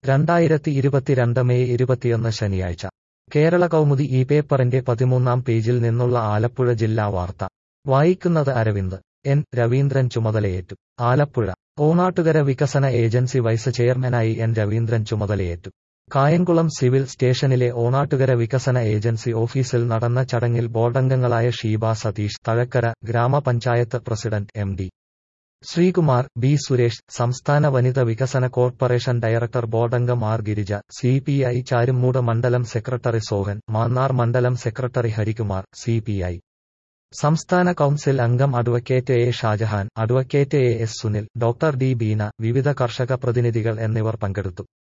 രണ്ടായിരത്തി ഇരുപത്തിരണ്ട് മെയ് ഇരുപത്തിയൊന്ന് ശനിയാഴ്ച കേരള കൗമുദി ഈ പേപ്പറിന്റെ പതിമൂന്നാം പേജിൽ നിന്നുള്ള ആലപ്പുഴ ജില്ലാ വാർത്ത വായിക്കുന്നത് അരവിന്ദ് എൻ രവീന്ദ്രൻ ചുമതലയേറ്റു ആലപ്പുഴ ഓണാട്ടുകര വികസന ഏജൻസി വൈസ് ചെയർമാനായി എൻ രവീന്ദ്രൻ ചുമതലയേറ്റു കായംകുളം സിവിൽ സ്റ്റേഷനിലെ ഓണാട്ടുകര വികസന ഏജൻസി ഓഫീസിൽ നടന്ന ചടങ്ങിൽ ബോർഡംഗങ്ങളായ Sheeba Satheesh Thazhakkara gramapanchayat president M D Sreekumar B Suresh സംസ്ഥാന വനിത വികസന കോർപ്പറേഷൻ ഡയറക്ടർ ബോർഡംഗം R Girija C P I Charummood മണ്ഡലം സെക്രട്ടറി സോഹൻ മാന്നാർ മണ്ഡലം secretary Harikumar C P I സംസ്ഥാന കൌൺസിൽ അംഗം advocate A Shajahan advocate A S Sunil doctor D Beena വിവിധ കർഷക പ്രതിനിധികൾ എന്നിവർ പങ്കെടുത്തു